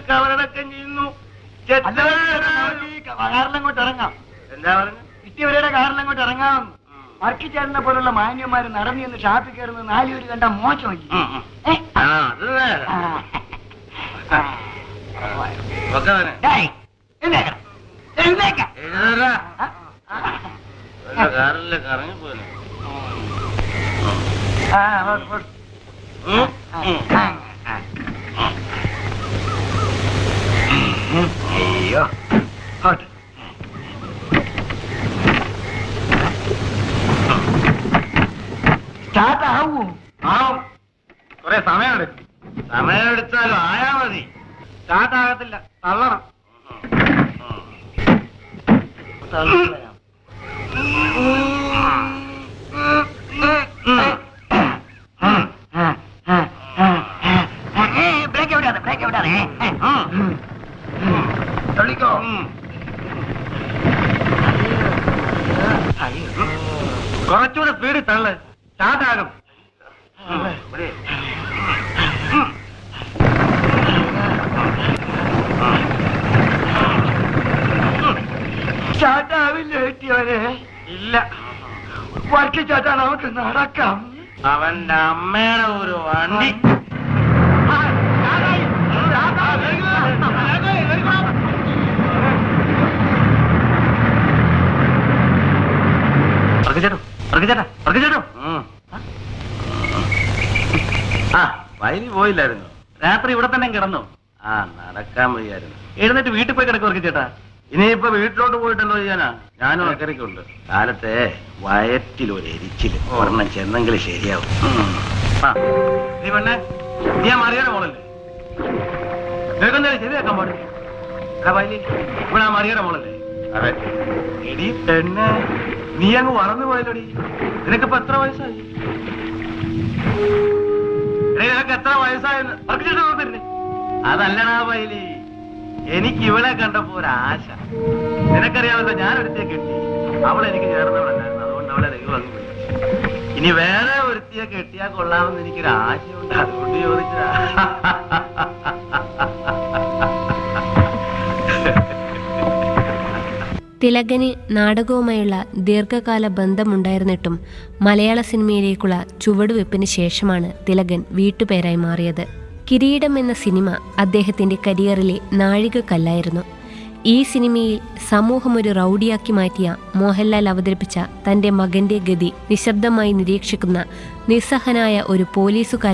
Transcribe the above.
കവറടക്കം ചെയ്യുന്നു കാറിലങ്ങോട്ട് ഇറങ്ങാം എന്താ പറഞ്ഞു കിട്ടിയവരുടെ കാറിലങ്ങോട്ട് ഇറങ്ങാമെന്ന് വർക്കിച്ചേട്ടനെ പോലുള്ള മാന്യന്മാര് നടന്നു എന്ന് ഷാപ്പിൽ കയറുന്നത് നാലുപേര് കണ്ട മോശമായി ഏ? ആ അത് നേരെ. ആ. ആ. ഒക്കെ തന്നെ. ഡേയ്, എഴുന്നേക്കണം. എഴുന്നേക്ക. എഴുന്നേറാ. ആ, ആ. വല്ല കാറിലെ കറങ്ങിപ്പോലെ ആ, ഓ, ഓ. ഉം, ആ, ഉം. ആ, ആ. അയ്യോ ഓട്ടെ. സ്റ്റാർട്ട് ആവൂ ആവും. കുറെ സമയമെടുക്കും സമയമെടുത്താലും ആയാ മതി സ്റ്റാർട്ട് ആകത്തില്ല തള്ളണം ബ്രേക്ക് എവിടെയാണ് ബ്രേക്ക് എവിടെയാണ് തള്ളിക്കോ കുറച്ചുകൂടെ സ്പീഡിൽ തള്ളു സ്റ്റാർട്ടാകും സ്റ്റാർട്ട് ആവില്ല കിട്ടിയവരെ ഇല്ല വർക്ക് ചേട്ടാ നമുക്ക് നടക്കാം അവന്റെ അമ്മയുടെ ഒരു വണ്ടി ഉം. ആ വയലിൽ പോയില്ലായിരുന്നു രാത്രി ഇവിടെ തന്നെ കിടന്നു ആ നടക്കാൻ വയ്യായിരുന്നു എഴുന്നേറ്റ് വീട്ടിൽ പോയി കിടക്കും വർക്ക് ചേട്ടാ ഇനിയിപ്പോ വീട്ടിലോട്ട് പോയിട്ടല്ലോ ചെയ്യാനാ ഞാനും അക്കരയ്ക്കുണ്ട് കാലത്തെ വയറ്റിൽ ഒരു എരിച്ചില് ഒരെണ്ണം ചെന്നെങ്കിൽ ശരിയാവും ഉം. ആ, നീ പെണ്ണെ നീ ആ മറിയുടെ മോളല്ലേ നിനക്കെന്തായാലും ശരിയാക്കാൻ പാടില്ല എടാ വയലി ഇവിടെ ആ മറിയുടെ മോളല്ലേ അതെ എടി പെണ്ണെ നീ അങ്ങ് വളർന്നു പോയല്ലോടി നിനക്കിപ്പോ എത്ര വയസ്സായി എടീ, നിനക്ക് എത്ര വയസ്സായെന്ന് പറഞ്ഞിട്ട് തോന്നില്ലേ അതല്ലടാ വയലി എനിക്ക് ഇവളെ കണ്ടപ്പോ ഒരു ആശ നിനക്കറിയാമല്ലോ ഞാൻ ഒരുത്തിയെ കെട്ടി അവൾ എനിക്ക് ചേർന്നവളല്ലായിരുന്നു അതുകൊണ്ട് അവളെ ദൈവം അങ്ങ് വിളിച്ചു ഇനി വേറെ ഒരുത്തിയെ കെട്ടിയാൽ കൊള്ളാമെന്ന് എനിക്കൊരു ആശയുണ്ട് അതുകൊണ്ട് ചോദിച്ചതാ തിലകന് നാടകവുമായുള്ള ദീർഘകാല ബന്ധമുണ്ടായിരുന്നിട്ടും മലയാള സിനിമയിലേക്കുള്ള ചുവടുവെപ്പിന് ശേഷമാണ് തിലകൻ വീട്ടുപേരായി മാറിയത് കിരീടം എന്ന സിനിമ അദ്ദേഹത്തിന്റെ കരിയറിലെ നാഴികക്കല്ലായിരുന്നു ഈ സിനിമയിൽ സമൂഹം ഒരു റൗഡിയാക്കി മാറ്റിയ മോഹൻലാൽ അവതരിപ്പിച്ച തന്റെ മകന്റെ ഗതി നിശബ്ദമായി നിരീക്ഷിക്കുന്ന നിസ്സഹനായ ഒരു പോലീസുകാരൻ